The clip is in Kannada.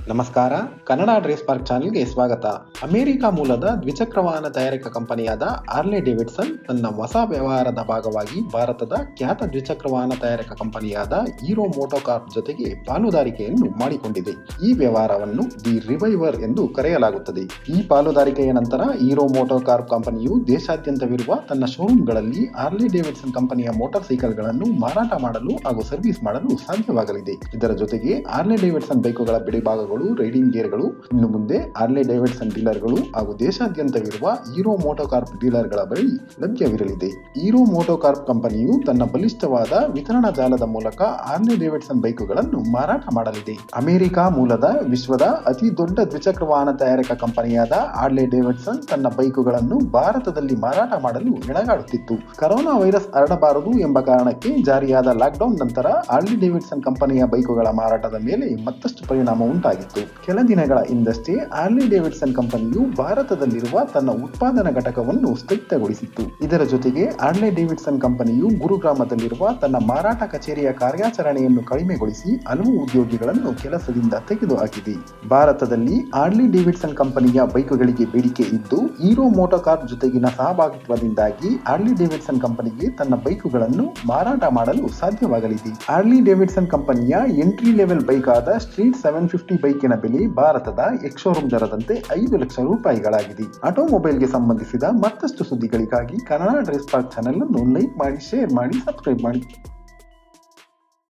ನಮಸ್ಕಾರ ಕನ್ನಡ ಡ್ರೇಸ್ ಪಾರ್ಕ್ ಚಾನೆಲ್ಗೆ ಸ್ವಾಗತ ಅಮೆರಿಕ ಮೂಲದ ದ್ವಿಚಕ್ರ ವಾಹನ ತಯಾರಿಕಾ ಕಂಪನಿಯಾದ ಆರ್ಲೆ ಡೇವಿಡ್ಸನ್ ತನ್ನ ಹೊಸ ವ್ಯವಹಾರದ ಭಾಗವಾಗಿ ಭಾರತದ ಖ್ಯಾತ ದ್ವಿಚಕ್ರ ವಾಹನ ತಯಾರಿಕಾ ಕಂಪನಿಯಾದ ಹೀರೋ ಮೋಟೋಕಾರ್ಪ್ ಜೊತೆಗೆ ಪಾಲುದಾರಿಕೆಯನ್ನು ಮಾಡಿಕೊಂಡಿದೆ ಈ ವ್ಯವಹಾರವನ್ನು ದಿ ರಿವೈವರ್ ಎಂದು ಕರೆಯಲಾಗುತ್ತದೆ ಈ ಪಾಲುದಾರಿಕೆಯ ನಂತರ ಹೀರೋ ಮೋಟೋಕಾರ್ಪ್ ಕಂಪನಿಯು ದೇಶಾದ್ಯಂತವಿರುವ ತನ್ನ ಶೋರೂಮ್ಗಳಲ್ಲಿ ಆರ್ಲೆ ಡೇವಿಡ್ಸನ್ ಕಂಪನಿಯ ಮೋಟಾರ್ ಸೈಕಲ್ಗಳನ್ನು ಮಾರಾಟ ಮಾಡಲು ಹಾಗೂ ಸರ್ವಿಸ್ ಮಾಡಲು ಸಾಧ್ಯವಾಗಲಿದೆ ಇದರ ಜೊತೆಗೆ ಆರ್ಲೆ ಡೇವಿಡ್ಸನ್ ಬೈಕುಗಳ ಬಿಡಿಭಾಗಗಳು ರೈಡಿಂಗ್ ಗೇರ್ಗಳು ಇನ್ನು ಮುಂದೆ ಆರ್ಲೆ ಡೇವಿಡ್ಸನ್ ಡೀಲರ್ಗಳು ಹಾಗೂ ದೇಶಾದ್ಯಂತವಿರುವ ಹೀರೋ ಮೋಟೋಕಾರ್ಪ್ ಡೀಲರ್ಗಳ ಬಳಿ ಲಭ್ಯವಿರಲಿದೆ ಹೀರೋ ಮೋಟೋಕಾರ್ಪ್ ಕಂಪನಿಯು ತನ್ನ ಬಲಿಷ್ಠವಾದ ವಿತರಣಾ ಜಾಲದ ಮೂಲಕ ಆರ್ಲೆ ಡೇವಿಡ್ಸನ್ ಬೈಕುಗಳನ್ನು ಮಾರಾಟ ಮಾಡಲಿದೆ ಅಮೆರಿಕ ಮೂಲದ ವಿಶ್ವದ ಅತಿ ದೊಡ್ಡ ದ್ವಿಚಕ್ರ ವಾಹನ ತಯಾರಿಕಾ ಕಂಪನಿಯಾದ ಆರ್ಲೆ ಡೇವಿಡ್ಸನ್ ತನ್ನ ಬೈಕುಗಳನ್ನು ಭಾರತದಲ್ಲಿ ಮಾರಾಟ ಮಾಡಲು ಎಣಗಾಡುತ್ತಿತ್ತು ಕರೋನಾ ವೈರಸ್ ಹರಡಬಾರದು ಎಂಬ ಕಾರಣಕ್ಕೆ ಜಾರಿಯಾದ ಲಾಕ್ಡೌನ್ ನಂತರ ಆರ್ಲಿ ಡೇವಿಡ್ಸನ್ ಕಂಪನಿಯ ಬೈಕುಗಳ ಮಾರಾಟದ ಮೇಲೆ ಮತ್ತಷ್ಟು ಪರಿಣಾಮ ಉಂಟಾಗಿತ್ತು ಕೆಲ ದಿನಗಳ ಹಿಂದಷ್ಟೇ ಆರ್ಲಿ ಡೇವಿಡ್ಸನ್ ಕಂಪನಿಯು ಭಾರತದಲ್ಲಿರುವ ತನ್ನ ಉತ್ಪಾದನಾ ಘಟಕವನ್ನು ಸ್ಥಗಿತಗೊಳಿಸಿತ್ತು ಇದರ ಜೊತೆಗೆ ಆರ್ಲೆ ಡೇವಿಡ್ಸನ್ ಕಂಪನಿಯು ಗುರುಗ್ರಾಮದಲ್ಲಿರುವ ತನ್ನ ಮಾರಾಟ ಕಚೇರಿಯ ಕಾರ್ಯಾಚರಣೆಯನ್ನು ಕಡಿಮೆಗೊಳಿಸಿ ಹಲವು ಉದ್ಯೋಗಿಗಳನ್ನು ಕೆಲಸದಿಂದ ತೆಗೆದುಹಾಕಿದೆ ಭಾರತದಲ್ಲಿ ಆರ್ಲಿ ಡೇವಿಡ್ಸನ್ ಕಂಪನಿಯ ಬೈಕುಗಳಿಗೆ ಬೇಡಿಕೆ ಇದ್ದು ಹೀರೋ ಮೋಟೋಕಾರ್ಪ್ ಜೊತೆಗಿನ ಸಹಭಾಗಿತ್ವದಿಂದಾಗಿ ಆರ್ಲಿ ಡೇವಿಡ್ಸನ್ ಕಂಪನಿಗೆ ತನ್ನ ಬೈಕುಗಳನ್ನು ಮಾರಾಟ ಮಾಡಲು ಸಾಧ್ಯವಾಗಲಿದೆ ಆರ್ಲಿ ಡೇವಿಡ್ಸನ್ ಕಂಪನಿಯ ಎಂಟ್ರಿ ಲೆವೆಲ್ ಬೈಕ್ ಆದ ಸ್ಟ್ರೀಟ್ ಸೆವೆನ್ ಫಿಫ್ಟಿ ಬೈಕಿನ ಬೆಲೆ ಭಾರತದ ಎಕ್ಸ್ ಶೋರೂಮ್ ದರದಂತೆ ಐದು ಲಕ್ಷ ರೂಪಾಯಿಗಳಾಗಿದೆ ಆಟೋಮೊಬೈಲ್ಗೆ ಸಂಬಂಧಿಸಿದ ಮತ್ತಷ್ಟು ಸುದ್ದಿಗಳಿಗಾಗಿ ಕನ್ನಡ ಡ್ರೆಸ್ ಪಾರ್ಕ್ ಚಾನೆಲ್ ಅನ್ನು ಲೈಕ್ ಮಾಡಿ ಶೇರ್ ಮಾಡಿ ಸಬ್ಸ್ಕ್ರೈಬ್ ಮಾಡಿ